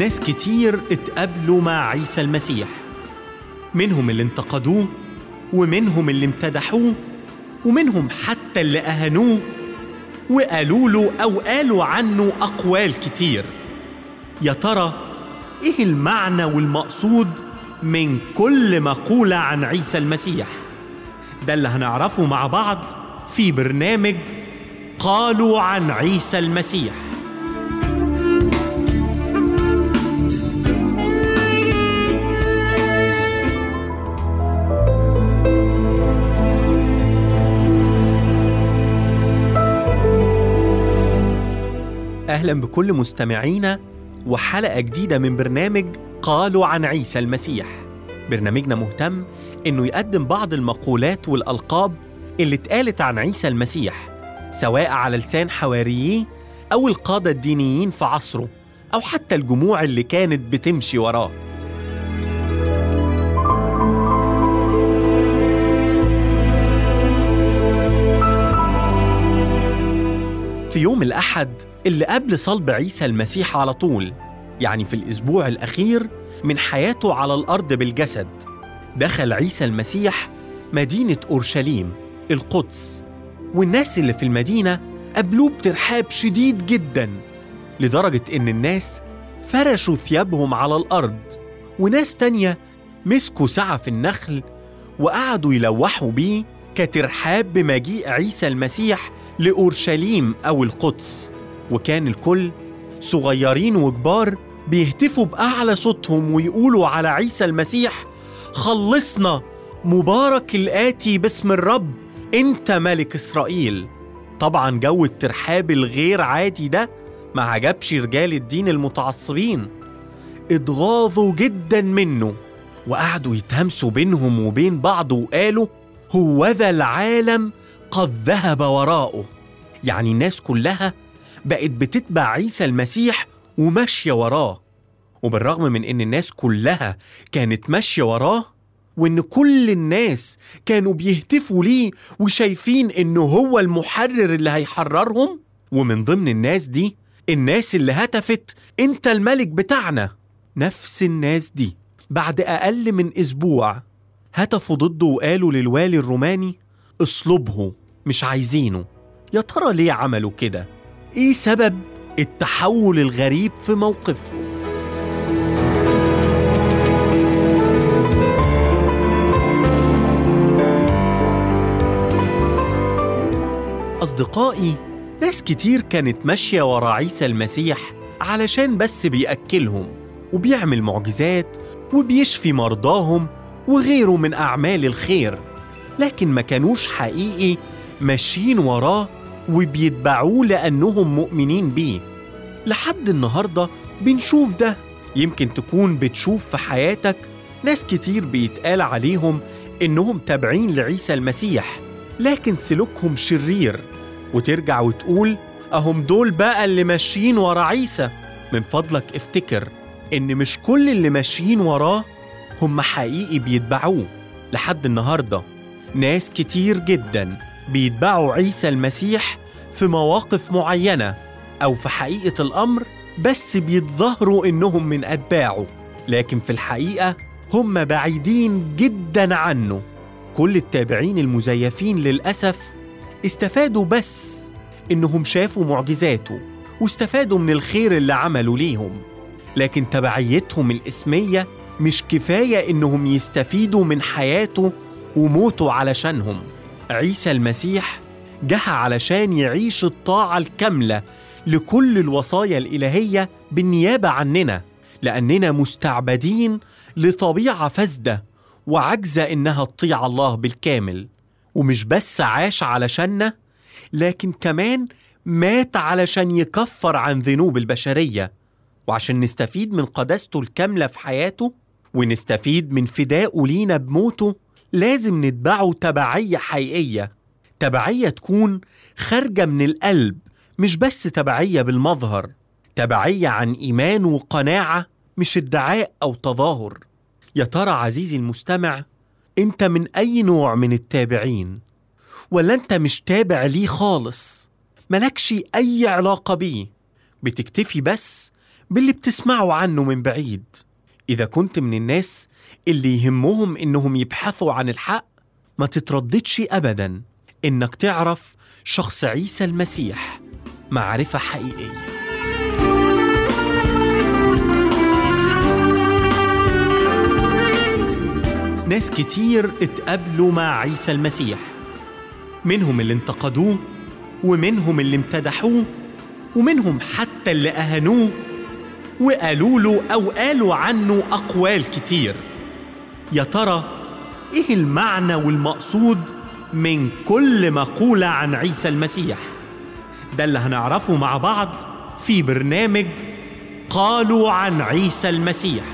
ناس كتير اتقابلوا مع عيسى المسيح منهم اللي انتقدوه ومنهم اللي امتدحوه ومنهم حتى اللي أهانوه وقالوا له أو قالوا عنه أقوال كتير يا ترى إيه المعنى والمقصود من كل مقولة عن عيسى المسيح ده اللي هنعرفه مع بعض في برنامج قالوا عن عيسى المسيح اهلا بكل مستمعينا وحلقه جديده من برنامج قالوا عن عيسى المسيح برنامجنا مهتم انه يقدم بعض المقولات والالقاب اللي اتقالت عن عيسى المسيح سواء على لسان حوارييه او القاده الدينيين في عصره او حتى الجموع اللي كانت بتمشي وراه في يوم الأحد اللي قبل صلب عيسى المسيح على طول يعني في الأسبوع الأخير من حياته على الأرض بالجسد دخل عيسى المسيح مدينة أورشليم القدس والناس اللي في المدينة قابلوه بترحاب شديد جدا لدرجة إن الناس فرشوا ثيابهم على الأرض وناس تانية مسكوا سعف النخل وقعدوا يلوحوا بيه كترحاب بمجيء عيسى المسيح لأورشليم أو القدس وكان الكل صغيرين وكبار بيهتفوا بأعلى صوتهم ويقولوا على عيسى المسيح خلصنا مبارك الآتي باسم الرب أنت ملك إسرائيل طبعا جو الترحاب الغير عادي ده ما عجبش رجال الدين المتعصبين اتغاظوا جدا منه وقعدوا يتهمسوا بينهم وبين بعض وقالوا هوذا العالم قد ذهب وراءه يعني الناس كلها بقت بتتبع عيسى المسيح وماشية وراه وبالرغم من ان الناس كلها كانت ماشية وراه وان كل الناس كانوا بيهتفوا ليه وشايفين انه هو المحرر اللي هيحررهم ومن ضمن الناس دي الناس اللي هتفت انت الملك بتاعنا نفس الناس دي بعد اقل من اسبوع هتفوا ضده وقالوا للوالي الروماني اصلبه مش عايزينه يا ترى ليه عملوا كده ايه سبب التحول الغريب في موقفهم أصدقائي ناس كتير كانت ماشية ورا عيسى المسيح علشان بس بيأكلهم وبيعمل معجزات وبيشفي مرضاهم وغيره من أعمال الخير لكن ما كانوش حقيقي ماشيين وراه وبيتبعوه لأنهم مؤمنين بيه لحد النهاردة بنشوف ده يمكن تكون بتشوف في حياتك ناس كتير بيتقال عليهم إنهم تابعين لعيسى المسيح لكن سلوكهم شرير وترجع وتقول أهم دول بقى اللي ماشيين ورا عيسى من فضلك افتكر إن مش كل اللي ماشيين وراه هم حقيقي بيتبعوه لحد النهارده ناس كتير جدا بيتبعوا عيسى المسيح في مواقف معينة أو في حقيقة الأمر بس بيتظاهروا إنهم من أتباعه لكن في الحقيقة هم بعيدين جدا عنه كل التابعين المزيفين للأسف استفادوا بس إنهم شافوا معجزاته واستفادوا من الخير اللي عملوا ليهم لكن تبعيتهم الإسمية مش كفاية إنهم يستفيدوا من حياته وموته علشانهم عيسى المسيح جه علشان يعيش الطاعة الكاملة لكل الوصايا الإلهية بالنيابة عننا لأننا مستعبدين لطبيعة فاسدة وعجزة إنها تطيع الله بالكامل ومش بس عاش علشاننا لكن كمان مات علشان يكفر عن ذنوب البشرية وعشان نستفيد من قداسته الكاملة في حياته ونستفيد من فدائه لينا بموته لازم نتبعه تبعية حقيقية تبعية تكون خارجة من القلب مش بس تبعية بالمظهر تبعية عن إيمان وقناعة مش ادعاء أو تظاهر يا ترى عزيزي المستمع أنت من أي نوع من التابعين ولا أنت مش تابع ليه خالص ملكش أي علاقة بيه بتكتفي بس باللي بتسمعوا عنه من بعيد إذا كنت من الناس اللي يهمهم إنهم يبحثوا عن الحق ما تترددش أبدا إنك تعرف شخص عيسى المسيح معرفة حقيقية ناس كتير اتقابلوا مع عيسى المسيح منهم اللي انتقدوه ومنهم اللي امتدحوه ومنهم حتى اللي أهانوه وقالوا له أو قالوا عنه أقوال كتير يا ترى إيه المعنى والمقصود من كل مقولة عن عيسى المسيح ده اللي هنعرفه مع بعض في برنامج قالوا عن عيسى المسيح